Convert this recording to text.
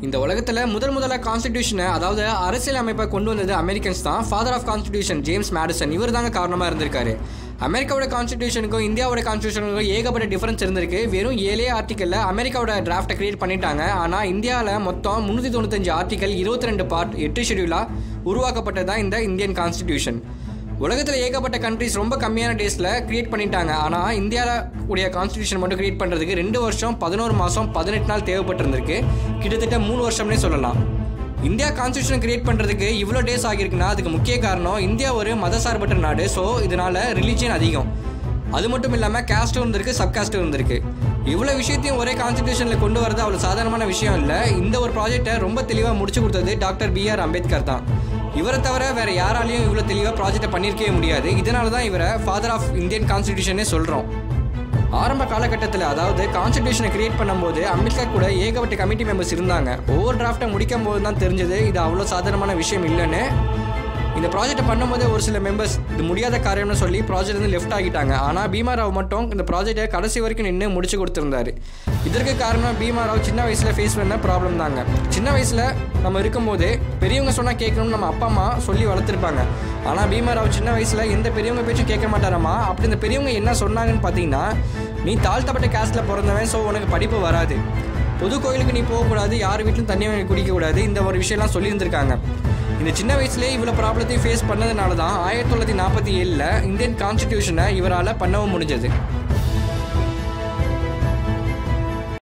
இந்த உலகத்தில் முதல் முதல்ல கான்ஸ்டிடியூஷனை அதாவது அரசியல் அமைப்பை கொண்டு வந்தது அமெரிக்கன்ஸ் தான் father of constitution James Madison இவர் தாங்க காரணமாக இருந்திருக்காரு அமெரிக்காவோட கான்ஸ்டிடியூஷனுக்கும் இந்தியாவோட கான்ஸ்டியூஷனுக்கும் ஏகப்பட்ட டிஃபரன்ஸ் இருந்திருக்கு வெறும் ஏழே ஆர்டிக்கலில் அமெரிக்காவோட டிராஃப்ட்டை கிரியேட் பண்ணிட்டாங்க ஆனால் இந்தியாவில் மொத்தம் முந்நூற்றி தொண்ணூத்தஞ்சு ஆர்டிக்கல் இருபத்தி ரெண்டு பார்ட் எட்டு ஷெடியூலாக உருவாக்கப்பட்டது தான் இந்த இந்தியன் கான்ஸ்டிடியூஷன் உலகத்தில் ஏகப்பட்ட கண்ட்ரிஸ் ரொம்ப கம்மியான டேஸில் கிரியேட் பண்ணிட்டாங்க ஆனால் இந்தியாவில் உடைய கான்ஸ்டியூஷன் மட்டும் கிரியேட் பண்ணுறதுக்கு ரெண்டு வருஷம் பதினோரு மாதம் பதினெட்டு நாள் தேவைப்பட்டிருந்திருக்கு கிட்டத்தட்ட மூணு வருஷம்னே சொல்லலாம் இந்தியா கான்ஸ்டியூஷன் கிரியேட் பண்ணுறதுக்கு இவ்வளோ டேஸ் ஆகியிருக்குன்னா அதுக்கு முக்கிய காரணம் இந்தியா ஒரு மதசார்பற்ற நாடு ஸோ இதனால் ரிலீஜியன் அதிகம் அது மட்டும் இல்லாமல் கேஸ்ட்டும் இருந்திருக்கு சப் கேஸ்ட்டும் இருந்திருக்கு இவ்வளோ விஷயத்தையும் ஒரே கான்ஸ்டியூஷனில் கொண்டு வரது அவ்வளோ சாதாரணமான விஷயம் இல்லை இந்த ஒரு ப்ராஜெக்டை ரொம்ப தெளிவாக முடிச்சு கொடுத்தது டாக்டர் பி ஆர் அம்பேத்கர் தான் இவரை தவிர வேற யாராலையும் இவ்வளோ தெளிவாக ப்ராஜெக்டை பண்ணியிருக்கவே முடியாது இதனால தான் இவரை ஃபாதர் ஆஃப் இந்தியன் கான்ஸ்டியூஷனே சொல்கிறோம் ஆரம்ப காலகட்டத்தில் அதாவது கான்ஸ்டியூஷனை கிரியேட் பண்ணும்போது அம்பேத்கர் கூட ஏகப்பட்ட கமிட்டி மெம்பர்ஸ் இருந்தாங்க ஒவ்வொரு டிராஃப்ட்டை முடிக்கும் போது தான் தெரிஞ்சது இது அவ்வளோ சாதாரணமான விஷயம் இல்லைன்னு இந்த ப்ராஜெக்ட்டை பண்ணும்போதே ஒரு சில மெம்பர்ஸ் இது முடியாத காரியம்னு சொல்லி ப்ராஜெக்ட் வந்து லெஃப்ட் ஆகிட்டாங்க ஆனால் பீமா ராவ் மட்டும் இந்த ப்ராஜெக்டை கடைசி வரைக்கும் நின்று முடிச்சு கொடுத்துருந்தாரு இதற்கு காரணம் பீமா ராவ் சின்ன வயசில் ஃபேஸ் பண்ண ப்ராப்ளம் தாங்க சின்ன வயசில் நம்ம இருக்கும்போது பெரியவங்க சொன்னால் கேட்கணும்னு நம்ம அப்பா அம்மா சொல்லி வளர்த்துருப்பாங்க ஆனால் பீமா ராவ் சின்ன வயசில் எந்த பெரியவங்க பேச்சும் கேட்க மாட்டாராமா அப்படி இந்த பெரியவங்க என்ன சொன்னாங்கன்னு பார்த்தீங்கன்னா நீ தாழ்த்தப்பட்ட கேஸ்ட்டில் பிறந்தவன் ஸோ உனக்கு படிப்பு வராது பொது கோயிலுக்கு நீ போகக்கூடாது யார் வீட்டிலும் தண்ணி வாங்கி குடிக்கக்கூடாது இந்த ஒரு விஷயம்லாம் சொல்லியிருந்திருக்காங்க இந்த சின்ன வயசுலேயே இவ்வளோ ப்ராப்ளத்தையும் ஃபேஸ் பண்ணதுனால தான் ஆயிரத்தி தொள்ளாயிரத்தி நாற்பத்தி ஏழில் இந்தியன் கான்ஸ்டிடியூஷனை இவரால் பண்ணவும் முடிஞ்சது